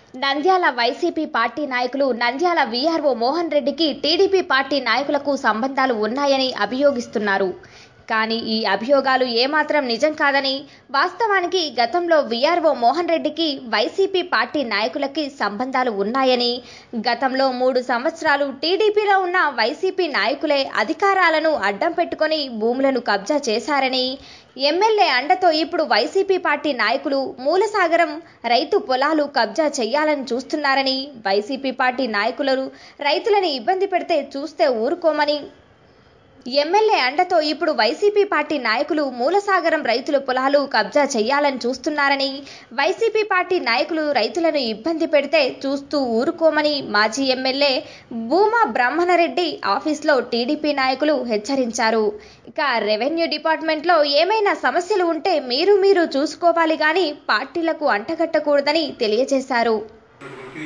Nandyal YCP party నాయకులు Nandyal VRO Mohan రెడ్డికి TDP party నాయకులకు సంబంధాలు ఉన్నాయని అభియోగిస్తున్నారు కానీ ఈ అభియోగాలు ఏమాత్రం నిజం కాదని వాస్తవానికి గతంలో వీఆర్ఓ మోహన్ రెడ్డికి వైసీపీ పార్టీ నాయకులకి సంబంధాలు ఉన్నాయని గతంలో మూడు సంవత్సరాలు టీడీపీలో ఉన్న వైసీపీ నాయకులే అధికారాలను అడ్డం పెట్టుకొని భూములను కబ్జా చేశారని ఎమ్మెల్యే అండతో ఇప్పుడు వైసీపీ పార్టీ నాయకులు మూలసాగరం రైతు పొలాలు కబ్జా చేయాలని చూస్తున్నారని వైసీపీ పార్టీ నాయకులు రైతులను ఇబ్బంది పెడితే చూస్తే ఊరుకోమని ఎమ్మెల్యే అండతో ఇప్పుడు వైసీపీ పార్టీ నాయకులు మూలసాగరం రైతుల పొలాలు కబ్జా చేయాలని చూస్తున్నారని వైసీపీ పార్టీ నాయకులు రైతులను ఇబ్బంది పెడితే చూస్తూ ఊరుకోమని మాజీ ఎమ్మెల్యే భూమా బ్రహ్మణరెడ్డి ఆఫీస్లో టీడీపీ నాయకులు హెచ్చరించారు ఇక రెవెన్యూ డిపార్ట్మెంట్లో ఏమైనా సమస్యలు ఉంటే మీరు మీరు చూసుకోవాలి గాని పార్టీలకు అంటగట్టకూడదని తెలియజేశారు ఉన్నటువంటి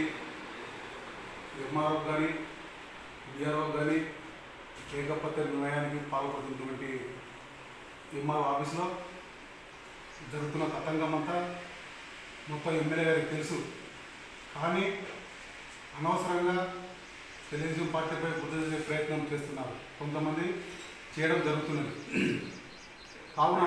ఎంఆర్ఓ కానీ డిఆర్ఓ కానీ ఏకపత్ర నిర్ణయానికి పాల్పడుతున్నటువంటి ఎంఆర్ఓ ఆఫీస్లో జరుగుతున్న తతంగం అంతా మొత్తం ఎమ్మెల్యే గారికి తెలుసు కానీ అనవసరంగా తెలుగుదేశం పార్టీపై బుద్ధ చేసే ప్రయత్నం చేస్తున్నారు కొంతమంది చేయడం జరుగుతున్నది కావున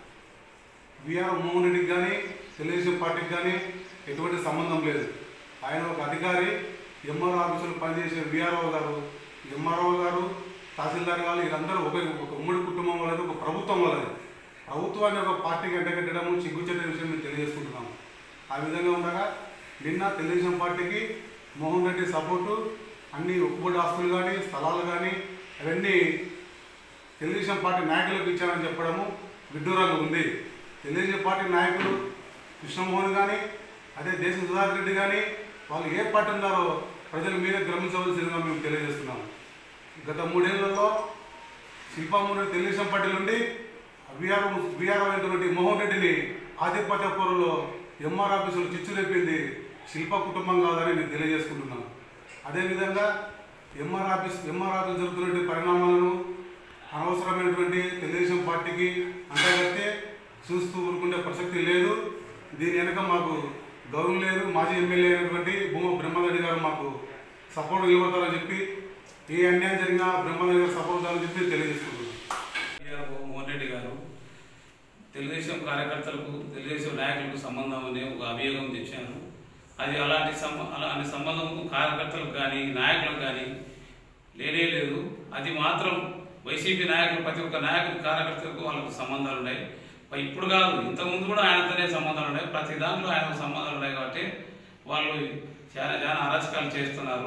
విఆర్ మోహన్ రెడ్డికి కానీ తెలుగుదేశం పార్టీకి కానీ ఎటువంటి సంబంధం లేదు ఆయన ఒక అధికారి ఎంఆర్ఓ ఆఫీసులో పనిచేసే విఆర్ఓ గారు ఎంఆర్ఓ గారు తహసీల్దార్ గారు వీళ్ళందరూ ఒక ఒక ఉమ్మడి కుటుంబం వాళ్ళది ఒక ప్రభుత్వం వాళ్ళది ప్రభుత్వాన్ని ఒక పార్టీకి ఎండగట్టడం సిగ్గుచెట్ట విషయం మేము తెలియజేసుకుంటున్నాము ఆ విధంగా ఉండగా నిన్న తెలుగుదేశం పార్టీకి మోహన్ రెడ్డి సపోర్టు అన్ని ఒక్కుబడి ఆస్తులు కానీ స్థలాలు కానీ అవన్నీ తెలుగుదేశం పార్టీ నాయకులకు ఇచ్చారని చెప్పడము విడ్డూరంగా ఉంది తెలుగుదేశం పార్టీ నాయకులు కృష్ణమోహన్ కానీ అదే దేశ సుధాకర్ రెడ్డి కానీ వాళ్ళు ఏ పార్టీ ఉన్నారో ప్రజలు మీరే గ్రమించవలసిందిగా మేము తెలియజేస్తున్నాము గత మూడేళ్లలో శిల్పామూరి తెలుగుదేశం పార్టీ నుండి బీఆర్ బీఆర్ అయినటువంటి మోహన్ రెడ్డిని ఆధిపత్య పోరులో ఎంఆర్ ఆఫీసులు చిచ్చు రేపింది శిల్ప కుటుంబం కాదని నేను తెలియజేసుకుంటున్నాను అదేవిధంగా ఎంఆర్ ఆఫీస్ ఎంఆర్ ఆఫీస్ జరుగుతున్నటువంటి పరిణామాలను అనవసరమైనటువంటి తెలుగుదేశం పార్టీకి అంతగట్టే చూస్తూ ఊరుకునే ప్రసక్తి లేదు దీని వెనక మాకు గౌరవం లేదు మాజీ ఎమ్మెల్యే అయినటువంటి భూమ బ్రహ్మరెడ్డి గారు మాకు సపోర్ట్ ఇవ్వతారని చెప్పి ఏ అన్యాయం జరిగినా బ్రహ్మరెడ్డి గారు సపోర్ట్ ఇవ్వాలని చెప్పి తెలియజేసుకుంటున్నాను గారు మోహన్ రెడ్డి గారు తెలుగుదేశం కార్యకర్తలకు తెలుగుదేశం నాయకులకు సంబంధం అనే ఒక అభియోగం తెచ్చాను అది అలాంటి సంబ అలాంటి సంబంధం కార్యకర్తలకు కానీ నాయకులకు కానీ లేనే లేదు అది మాత్రం వైసీపీ నాయకులు ప్రతి ఒక్క నాయకుడి కార్యకర్తలకు వాళ్ళకు సంబంధాలు ఉన్నాయి పై ఇప్పుడు కాదు ఇంతకుముందు కూడా ఆయనతోనే సంబంధాలు ఉన్నాయి ప్రతి దాంట్లో ఆయనకు సంబంధాలు ఉన్నాయి కాబట్టి వాళ్ళు చాలా చాలా అరాచకాలు చేస్తున్నారు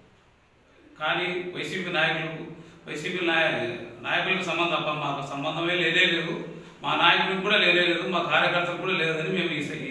కానీ వైసీపీ నాయకులకు వైసీపీ నాయ నాయకులకు సంబంధం తప్ప మాకు సంబంధమే లేనే లేదు మా నాయకుడికి కూడా లేనే లేదు మా కార్యకర్తలకు కూడా లేదని మేము ఈ